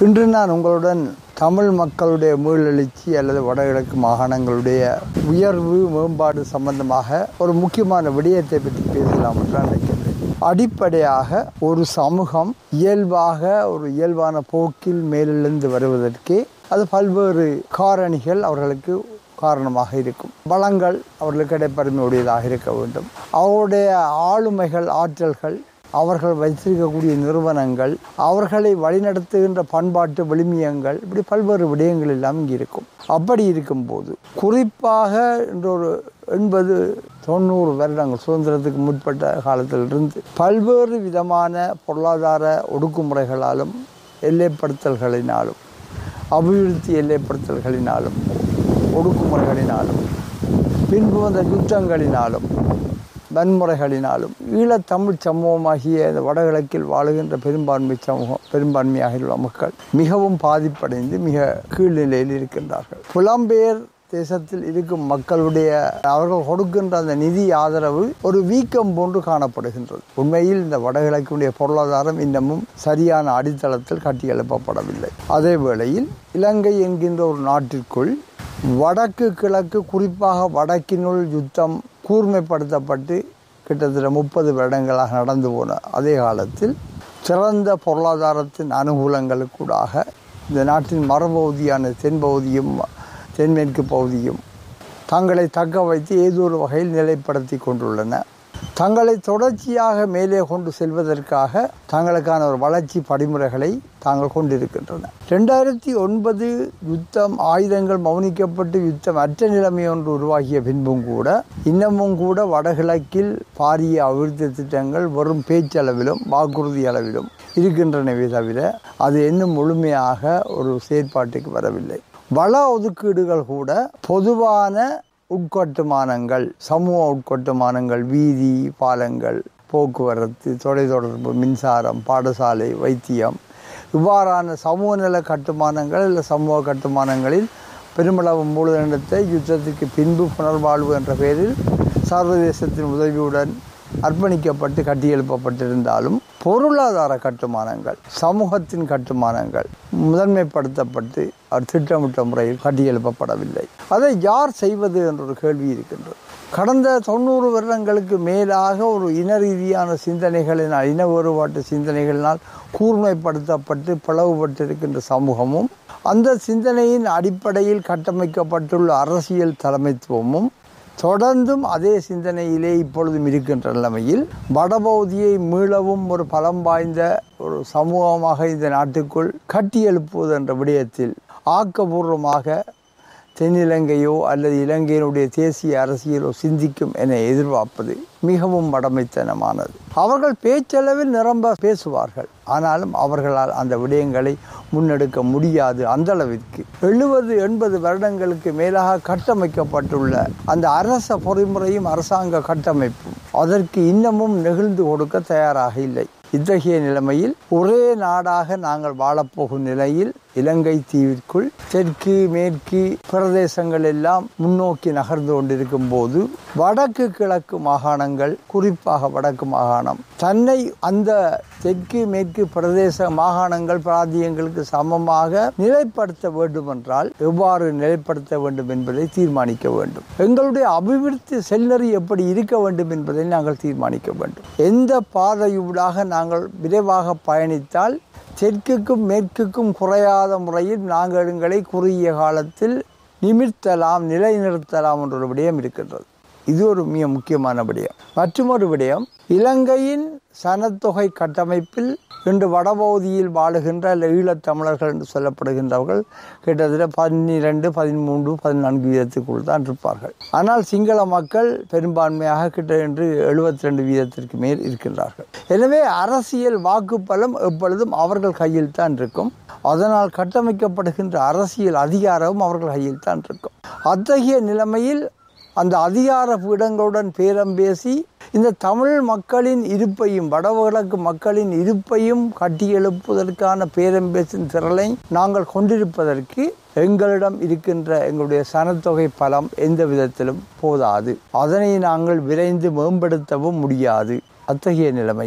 இன்று நான் உங்களுடன் தமிழ் மக்களுடைய மீளெழுச்சி அல்லது வடகிழக்கு மாகாணங்களுடைய உயர்வு மேம்பாடு சம்பந்தமாக ஒரு முக்கியமான விடயத்தை பற்றி பேசலாம் என்று நான் நினைக்கின்றேன் அடிப்படையாக ஒரு சமூகம் இயல்பாக ஒரு இயல்பான போக்கில் மேலெழுந்து வருவதற்கே அது பல்வேறு காரணிகள் அவர்களுக்கு காரணமாக இருக்கும் வளங்கள் அவர்களுக்கு இடைப்பெருமையுடையதாக இருக்க வேண்டும் அவருடைய ஆளுமைகள் ஆற்றல்கள் அவர்கள் வைத்திருக்கக்கூடிய நிறுவனங்கள் அவர்களை வழிநடத்துகின்ற பண்பாட்டு விளிமியங்கள் இப்படி பல்வேறு விடயங்கள் எல்லாம் இங்கே இருக்கும் அப்படி இருக்கும்போது குறிப்பாக இன்று ஒரு எண்பது தொண்ணூறு வருடங்கள் சுதந்திரத்துக்கு முற்பட்ட காலத்திலிருந்து பல்வேறு விதமான பொருளாதார ஒடுக்குமுறைகளாலும் எல்லைப்படுத்தல்களினாலும் அபிவிருத்தி எல்லைப்படுத்தல்களினாலும் ஒடுக்குமுறைகளினாலும் பின்பு வந்த யுத்தங்களினாலும் வன்முறைகளினாலும் ஈழத்தமிழ் சமூகமாகிய இந்த வடகிழக்கில் வாழுகின்ற பெரும்பான்மை சமூகம் பெரும்பான்மையாக உள்ள மக்கள் மிகவும் பாதிப்படைந்து மிக கீழ்நிலையில் இருக்கின்றார்கள் புலம்பெயர் தேசத்தில் இருக்கும் மக்களுடைய அவர்கள் கொடுக்கின்ற அந்த நிதி ஆதரவு ஒரு வீக்கம் போன்று காணப்படுகின்றது உண்மையில் இந்த வடகிழக்குடைய பொருளாதாரம் இன்னமும் சரியான அடித்தளத்தில் கட்டியெழுப்பப்படவில்லை அதே வேளையில் இலங்கை என்கின்ற ஒரு நாட்டிற்குள் வடக்கு கிழக்கு குறிப்பாக வடக்கினுள் யுத்தம் கூர்மைப்படுத்தப்பட்டு கிட்டத்தட்ட முப்பது வருடங்களாக நடந்து போன அதே காலத்தில் சிறந்த பொருளாதாரத்தின் அனுகூலங்களுக்கூடாக இந்த நாட்டின் மறுபகுதியான தென்பகுதியும் தென்மேற்கு பகுதியும் தங்களை தக்க வைத்து ஏதோ ஒரு வகையில் நிலைப்படுத்தி கொண்டுள்ளன தங்களை தொடர்ச்சியாக மேலே கொண்டு செல்வதற்காக தங்களுக்கான ஒரு வளர்ச்சி படிமுறைகளை தாங்கள் கொண்டிருக்கின்றன ரெண்டாயிரத்தி ஒன்பது யுத்தம் ஆயுதங்கள் மௌனிக்கப்பட்டு யுத்தம் அற்ற நிலைமை ஒன்று உருவாகிய பின்பும் கூட இன்னமும் கூட வடகிழக்கில் பாரிய அபிவிருத்தி திட்டங்கள் வெறும் பேச்சளவிலும் வாக்குறுதி அளவிலும் இருக்கின்றனவே தவிர அது இன்னும் முழுமையாக ஒரு செயற்பாட்டுக்கு வரவில்லை வள ஒதுக்கீடுகள் கூட பொதுவான உட்கட்டுமானங்கள் சமூக உட்கட்டுமானங்கள் வீதி பாலங்கள் போக்குவரத்து தொலைத்தொடர்பு மின்சாரம் பாடசாலை வைத்தியம் இவ்வாறான சமூக நல கட்டுமானங்கள் இல்லை சமூக கட்டுமானங்களில் பெருமளவு மூலதனத்தை யுத்தத்துக்கு பின்பு புனர்வாழ்வு என்ற பெயரில் சர்வதேசத்தின் உதவியுடன் அர்ப்பணிக்கப்பட்டு கட்டியெழுப்பப்பட்டிருந்தாலும் பொருளாதார கட்டுமானங்கள் சமூகத்தின் கட்டுமானங்கள் முதன்மைப்படுத்தப்பட்டு அது திட்டமிட்ட முறையில் கட்டியெழுப்பப்படவில்லை அதை யார் செய்வது என்ற ஒரு கேள்வி இருக்கின்றது கடந்த தொண்ணூறு வருடங்களுக்கு மேலாக ஒரு இன ரீதியான சிந்தனைகளினால் இன வேறுபாட்டு சிந்தனைகளினால் கூர்மைப்படுத்தப்பட்டு பிளவுபட்டிருக்கின்ற சமூகமும் அந்த சிந்தனையின் அடிப்படையில் கட்டமைக்கப்பட்டுள்ள அரசியல் தலைமைத்துவமும் தொடர்ந்தும் அதே சிந்தனையிலே இப்பொழுதும் இருக்கின்ற நிலைமையில் வடபகுதியை மீளவும் ஒரு பலம் வாய்ந்த ஒரு சமூகமாக இந்த நாட்டுக்குள் கட்டியெழுப்புவது என்ற விடயத்தில் ஆக்கபூர்வமாக தென்னிலங்கையோ அல்லது இலங்கையினுடைய தேசிய அரசியலோ சிந்திக்கும் என எதிர்பார்ப்பது மிகவும் வடமைத்தனமானது அவர்கள் பேச்சளவில் நிரம்ப பேசுவார்கள் ஆனாலும் அவர்களால் அந்த விடயங்களை முன்னெடுக்க முடியாது அந்த அளவிற்கு எழுபது எண்பது வருடங்களுக்கு மேலாக கட்டமைக்கப்பட்டுள்ள அந்த அரச பொறிமுறையும் அரசாங்க கட்டமைப்பும் அதற்கு இன்னமும் நெகிழ்ந்து கொடுக்க தயாராக இல்லை இத்தகைய நிலைமையில் ஒரே நாடாக நாங்கள் வாழப்போகும் நிலையில் இலங்கை தீவிற்குள் தெற்கு மேற்கு பிரதேசங்கள் எல்லாம் முன்னோக்கி நகர்ந்து கொண்டிருக்கும் போது வடக்கு கிழக்கு மாகாணங்கள் குறிப்பாக வடக்கு மாகாணம் தன்னை அந்த தெற்கு மேற்கு பிரதேச மாகாணங்கள் பிராந்தியங்களுக்கு சமமாக நிலைப்படுத்த வேண்டும் என்றால் எவ்வாறு நிலைப்படுத்த வேண்டும் என்பதை தீர்மானிக்க வேண்டும் எங்களுடைய அபிவிருத்தி செல்லறி எப்படி இருக்க வேண்டும் என்பதை நாங்கள் தீர்மானிக்க வேண்டும் எந்த பாதையூடாக நாங்கள் விரைவாக பயணித்தால் தெற்குக்கும் மேற்குக்கும் குறையாத முறையில் நாங்கள் எங்களை குறுகிய காலத்தில் நிமிர்த்தலாம் நிலைநிறுத்தலாம் என்ற ஒரு விடயம் இருக்கின்றது இது ஒரு மிக முக்கியமான விடயம் மற்றொரு விடயம் இலங்கையின் சனத்தொகை கட்டமைப்பில் இன்று வடபகுதியில் வாழுகின்ற அல்ல ஈழத்தமிழர்கள் என்று சொல்லப்படுகின்றவர்கள் கிட்டத்தட்ட பன்னிரெண்டு பதிமூன்று பதினான்கு வீதத்துக்குள் தான் இருப்பார்கள் ஆனால் சிங்கள மக்கள் பெரும்பான்மையாக கிட்ட என்று எழுபத்தி ரெண்டு வீதத்திற்கு மேல் இருக்கின்றார்கள் எனவே அரசியல் வாக்குப்பலம் எப்பொழுதும் அவர்கள் கையில் தான் இருக்கும் அதனால் கட்டமைக்கப்படுகின்ற அரசியல் அதிகாரமும் அவர்கள் கையில் தான் இருக்கும் அத்தகைய நிலைமையில் அந்த அதிகார பீடங்களுடன் பேரம் பேசி இந்த தமிழ் மக்களின் இருப்பையும் வடகிழக்கு மக்களின் இருப்பையும் கட்டியெழுப்புவதற்கான பேரம் பேசும் திரளை நாங்கள் கொண்டிருப்பதற்கு எங்களிடம் இருக்கின்ற எங்களுடைய சனத்தொகை பலம் எந்த விதத்திலும் போதாது அதனை நாங்கள் விரைந்து மேம்படுத்தவும் முடியாது அத்தகைய நிலைமையில்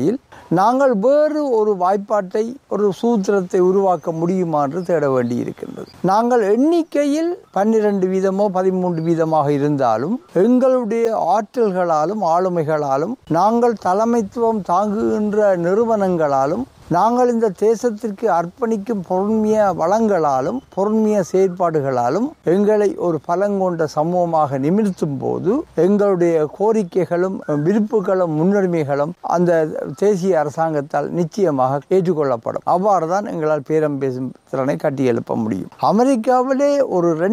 நாங்கள் வேறு ஒரு வாய்ப்பாட்டை ஒரு சூத்திரத்தை உருவாக்க முடியுமா என்று தேட வேண்டி இருக்கின்றது நாங்கள் எண்ணிக்கையில் பன்னிரண்டு வீதமோ பதிமூன்று வீதமாக இருந்தாலும் எங்களுடைய ஆற்றல்களாலும் ஆளுமைகளாலும் நாங்கள் தலைமைத்துவம் தாங்குகின்ற நிறுவனங்களாலும் நாங்கள் இந்த தேசத்திற்கு அர்ப்பணிக்கும் பொருண்மைய வளங்களாலும் பொருண்மைய செயற்பாடுகளாலும் எங்களை ஒரு பலங்கொண்ட சமூகமாக நிமிர்த்தும் போது எங்களுடைய கோரிக்கைகளும் விருப்புகளும் முன்னுரிமைகளும் அந்த தேசிய அரசாங்கத்தால் நிச்சயமாக ஏற்றுக்கொள்ளப்படும் அவ்வாறு தான் எங்களால் பேரம் பேசும் திறனை கட்டியெழுப்ப முடியும் அமெரிக்காவிலே ஒரு